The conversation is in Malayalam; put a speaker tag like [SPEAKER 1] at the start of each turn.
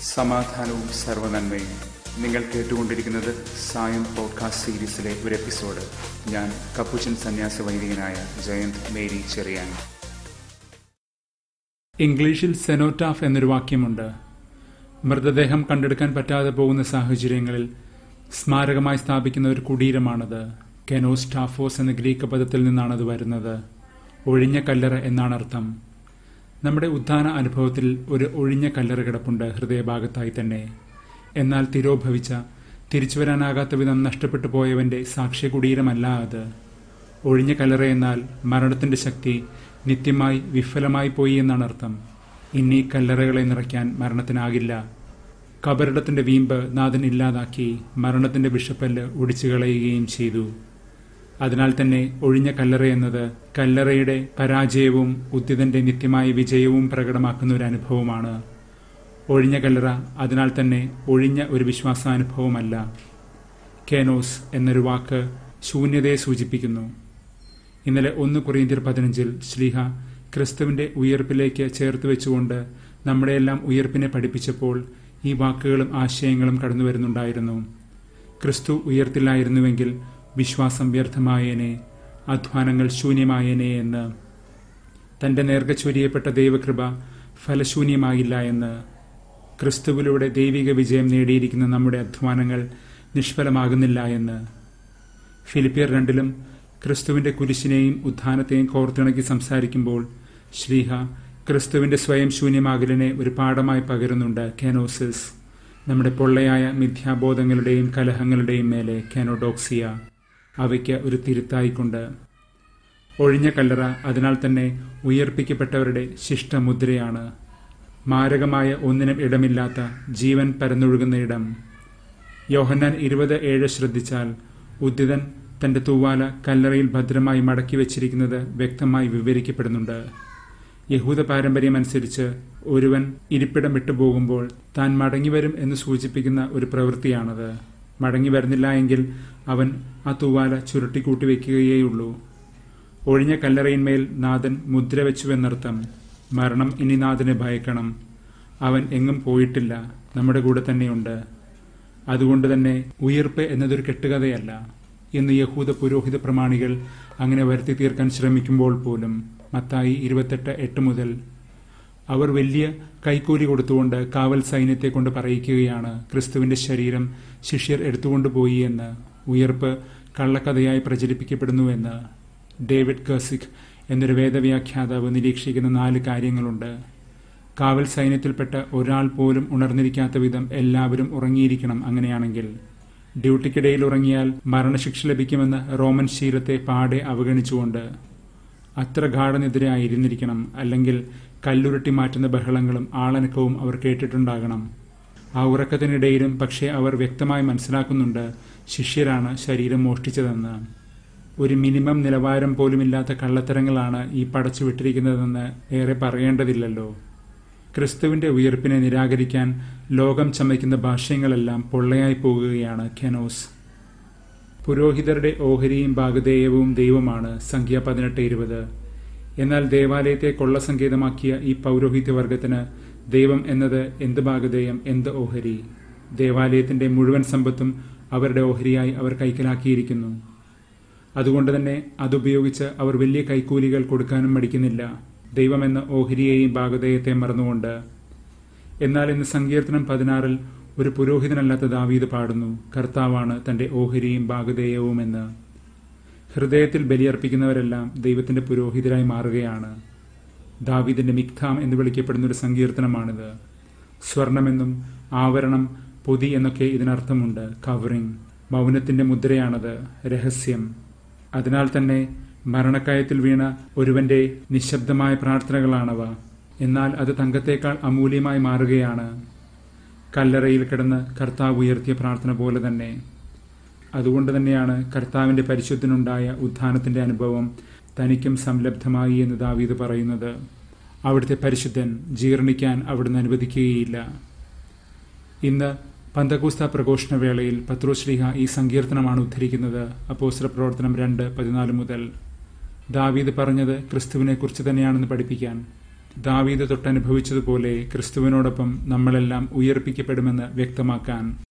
[SPEAKER 1] സമാധാനവും സർവനന്മയും നിങ്ങൾ കേട്ടുകൊണ്ടിരിക്കുന്നത് സായം പോഡ്കാസ്റ്റ് സീരീസിലെ ഒരു എപ്പിസോഡ് ഞാൻ കപ്പുച്ചൻ സന്യാസ വൈദികനായ ജയന്ത് മേരി ചെറിയാൻ
[SPEAKER 2] ഇംഗ്ലീഷിൽ സെനോറ്റാഫ് എന്നൊരു വാക്യമുണ്ട് മൃതദേഹം കണ്ടെടുക്കാൻ പറ്റാതെ പോകുന്ന സാഹചര്യങ്ങളിൽ സ്മാരകമായി സ്ഥാപിക്കുന്ന ഒരു കുടീരമാണത് കെനോസ്റ്റാഫോസ് എന്ന ഗ്രീക്ക് പദത്തിൽ നിന്നാണത് വരുന്നത് ഒഴിഞ്ഞ കല്ലറ എന്നാണ് അർത്ഥം നമ്മുടെ ഉദ്ധാന അനുഭവത്തിൽ ഒരു ഒഴിഞ്ഞ കല്ലറ കിടപ്പുണ്ട് ഹൃദയഭാഗത്തായി തന്നെ എന്നാൽ തിരോഭവിച്ച തിരിച്ചു വരാനാകാത്ത വിധം നഷ്ടപ്പെട്ടു പോയവന്റെ സാക്ഷ്യകുടീരമല്ല അത് ഒഴിഞ്ഞ കല്ലറ എന്നാൽ മരണത്തിന്റെ ശക്തി നിത്യമായി വിഫലമായി പോയി എന്നാണ് അർത്ഥം ഇനി കല്ലറകളെ നിറയ്ക്കാൻ മരണത്തിനാകില്ല കബറിടത്തിന്റെ വീമ്പ് നാഥൻ ഇല്ലാതാക്കി മരണത്തിന്റെ വിഷപ്പല്ല് ഒടിച്ചു കളയുകയും ചെയ്തു അതിനാൽ തന്നെ ഒഴിഞ്ഞ കല്ലറ എന്നത് കല്ലറയുടെ പരാജയവും ഉദ്യതന്റെ നിത്യമായ വിജയവും പ്രകടമാക്കുന്ന ഒരു അനുഭവമാണ് ഒഴിഞ്ഞ കല്ലറ അതിനാൽ തന്നെ ഒഴിഞ്ഞ ഒരു വിശ്വാസാനുഭവമല്ല കേനോസ് എന്നൊരു വാക്ക് ശൂന്യതയെ സൂചിപ്പിക്കുന്നു ഇന്നലെ ഒന്ന് കൊറിയന്തിയർ പതിനഞ്ചിൽ ശ്ലീഹ ക്രിസ്തുവിന്റെ ഉയർപ്പിലേക്ക് ചേർത്ത് വെച്ചുകൊണ്ട് നമ്മുടെയെല്ലാം ഉയർപ്പിനെ പഠിപ്പിച്ചപ്പോൾ ഈ വാക്കുകളും ആശയങ്ങളും കടന്നു വരുന്നുണ്ടായിരുന്നു ക്രിസ്തു ഉയർത്തില്ലായിരുന്നുവെങ്കിൽ വിശ്വാസം വ്യർത്ഥമായേനെ അധ്വാനങ്ങൾ ശൂന്യമായേനെ എന്ന് തന്റെ നേർഗ ചൊരിയപ്പെട്ട ദൈവകൃപ ഫലശൂന്യമായില്ല എന്ന് ക്രിസ്തുവിലൂടെ ദൈവിക വിജയം നേടിയിരിക്കുന്ന നമ്മുടെ അധ്വാനങ്ങൾ നിഷ്ഫലമാകുന്നില്ല എന്ന് ഫിലിപ്പിയർ രണ്ടിലും ക്രിസ്തുവിന്റെ കുരിശിനെയും ഉത്ഥാനത്തെയും കോർത്തിണക്കി സംസാരിക്കുമ്പോൾ ശ്രീഹ ക്രിസ്തുവിന്റെ സ്വയം ശൂന്യമാകലിനെ ഒരു പാഠമായി പകരുന്നുണ്ട് കാനോസിസ് നമ്മുടെ പൊള്ളയായ മിഥ്യാബോധങ്ങളുടെയും കലഹങ്ങളുടെയും മേലെ കാനോഡോക്സിയ അവയ്ക്ക് ഒരു തിരുത്തായിക്കൊണ്ട് ഒഴിഞ്ഞ കല്ലറ അതിനാൽ തന്നെ ഉയർപ്പിക്കപ്പെട്ടവരുടെ ശിഷ്ടമുദ്രയാണ് മാരകമായ ഒന്നിനും ഇടമില്ലാത്ത ജീവൻ പരന്നൊഴുകുന്ന ഇടം യോഹന്നാൻ ഇരുപത് ഏഴ് ശ്രദ്ധിച്ചാൽ ഉദ്ദിതൻ തന്റെ തൂവാല കല്ലറയിൽ ഭദ്രമായി മടക്കി വെച്ചിരിക്കുന്നത് വ്യക്തമായി വിവരിക്കപ്പെടുന്നുണ്ട് യഹൂദ പാരമ്പര്യം അനുസരിച്ച് ഒരുവൻ ഇരിപ്പിടം വിട്ടുപോകുമ്പോൾ താൻ മടങ്ങിവരും എന്ന് സൂചിപ്പിക്കുന്ന ഒരു പ്രവൃത്തിയാണത് മടങ്ങി വരുന്നില്ല എങ്കിൽ അവൻ ആ തൂവാല ചുരുട്ടിക്കൂട്ടി വെക്കുകയേയുള്ളൂ ഒഴിഞ്ഞ കല്ലറയിന്മേൽ നാഥൻ മുദ്ര വെച്ചുവെന്നർത്ഥം മരണം ഇനി നാഥനെ ഭയക്കണം അവൻ എങ്ങും പോയിട്ടില്ല നമ്മുടെ കൂടെ തന്നെയുണ്ട് അതുകൊണ്ട് തന്നെ ഉയർപ്പ് എന്നതൊരു കെട്ടുകഥയല്ല എന്ന് യഹൂദ പുരോഹിത പ്രമാണികൾ അങ്ങനെ വരുത്തി തീർക്കാൻ ശ്രമിക്കുമ്പോൾ പോലും മത്തായി ഇരുപത്തെട്ട് എട്ട് മുതൽ അവർ വലിയ കൈക്കൂലി കൊടുത്തുകൊണ്ട് കാവൽ സൈന്യത്തെ കൊണ്ട് പറയിക്കുകയാണ് ക്രിസ്തുവിന്റെ ശരീരം ശിഷ്യർ എടുത്തുകൊണ്ടുപോയി എന്ന് ഉയർപ്പ് കള്ളക്കഥയായി പ്രചരിപ്പിക്കപ്പെടുന്നുവെന്ന് ഡേവിഡ് കസിക് എന്നൊരു വേദവ്യാഖ്യാതാവ് നിരീക്ഷിക്കുന്ന നാല് കാര്യങ്ങളുണ്ട് കാവൽ സൈന്യത്തിൽപ്പെട്ട ഒരാൾ പോലും ഉണർന്നിരിക്കാത്ത വിധം എല്ലാവരും ഉറങ്ങിയിരിക്കണം അങ്ങനെയാണെങ്കിൽ ഡ്യൂട്ടിക്കിടയിൽ ഉറങ്ങിയാൽ മരണശിക്ഷ ലഭിക്കുമെന്ന് റോമൻ ശീലത്തെ പാടെ അവഗണിച്ചുകൊണ്ട് അത്ര ഗാഠനെതിരായിരുന്നിരിക്കണം അല്ലെങ്കിൽ കല്ലുരുട്ടി മാറ്റുന്ന ബഹളങ്ങളും ആളനക്കവും അവർ കേട്ടിട്ടുണ്ടാകണം ആ ഉറക്കത്തിനിടയിലും പക്ഷേ അവർ വ്യക്തമായി മനസ്സിലാക്കുന്നുണ്ട് ശിഷ്യരാണ് ശരീരം മോഷ്ടിച്ചതെന്ന് ഒരു മിനിമം നിലവാരം പോലുമില്ലാത്ത കള്ളത്തരങ്ങളാണ് ഈ പടച്ചു വിട്ടിരിക്കുന്നതെന്ന് ഏറെ പറയേണ്ടതില്ലല്ലോ ക്രിസ്തുവിന്റെ ഉയർപ്പിനെ നിരാകരിക്കാൻ ലോകം ചമയ്ക്കുന്ന ഭാഷ്യങ്ങളെല്ലാം പൊള്ളയായി പോകുകയാണ് ഖെനോസ് പുരോഹിതരുടെ ഓഹരിയും ഭാഗധേയവും ദൈവമാണ് സംഖ്യ പതിനെട്ട് ഇരുപത് എന്നാൽ ദേവാലയത്തെ കൊള്ളസങ്കേതമാക്കിയ ഈ പൗരോഹിത്യവർഗത്തിന് ദൈവം എന്നത് എന്ത് ഭാഗധേയം എന്ത് ഓഹരി ദേവാലയത്തിന്റെ മുഴുവൻ സമ്പത്തും അവരുടെ ഓഹരിയായി അവർ കൈക്കലാക്കിയിരിക്കുന്നു അതുകൊണ്ട് തന്നെ അതുപയോഗിച്ച് അവർ വലിയ കൈക്കൂലികൾ കൊടുക്കാനും മടിക്കുന്നില്ല ദൈവമെന്ന ഓഹരിയെയും ഭാഗധേയത്തെ മറന്നുകൊണ്ട് എന്നാൽ ഇന്ന് സങ്കീർത്തനം പതിനാറിൽ ഒരു പുരോഹിതനല്ലാത്ത ദാവീദ് പാടുന്നു കർത്താവാണ് തന്റെ ഓഹരിയും ഭാഗധേയവുമെന്ന് ഹൃദയത്തിൽ ബലിയർപ്പിക്കുന്നവരെല്ലാം ദൈവത്തിന്റെ പുരോഹിതരായി മാറുകയാണ് ദാവീദിന്റെ മിക്താം എന്ന് വിളിക്കപ്പെടുന്ന ഒരു സങ്കീർത്തനമാണിത് സ്വർണമെന്നും ആവരണം പൊതി എന്നൊക്കെ ഇതിനർത്ഥമുണ്ട് കവറിംഗ് മൗനത്തിന്റെ മുദ്രയാണത് രഹസ്യം അതിനാൽ തന്നെ മരണക്കയത്തിൽ വീണ ഒരുവന്റെ നിശബ്ദമായ പ്രാർത്ഥനകളാണവ എന്നാൽ അത് തങ്കത്തേക്കാൾ അമൂല്യമായി മാറുകയാണ് കല്ലറയിൽ കിടന്ന് കർത്താവ് ഉയർത്തിയ പ്രാർത്ഥന പോലെ തന്നെ അതുകൊണ്ട് തന്നെയാണ് കർത്താവിന്റെ പരിശുദ്ധനുണ്ടായ ഉത്ഥാനത്തിന്റെ അനുഭവം തനിക്കും സംലബ്ധമായി എന്ന് ദാവീദ് പറയുന്നത് അവിടുത്തെ പരിശുദ്ധൻ ജീർണിക്കാൻ അവിടുന്ന് അനുവദിക്കുകയില്ല ഇന്ന് പന്തകൂസ്ത പ്രഘോഷണ വേളയിൽ പത്രോശ്രീഹ ഈ സങ്കീർത്തനമാണ് ഉദ്ധരിക്കുന്നത് അപ്പോസ്ത്ര പ്രവർത്തനം രണ്ട് പതിനാല് മുതൽ ദാവീദ് പറഞ്ഞത് ക്രിസ്തുവിനെ കുറിച്ച് തന്നെയാണെന്ന് പഠിപ്പിക്കാൻ ദാവീദ് തൊട്ടനുഭവിച്ചതുപോലെ ക്രിസ്തുവിനോടൊപ്പം നമ്മളെല്ലാം ഉയർപ്പിക്കപ്പെടുമെന്ന് വ്യക്തമാക്കാൻ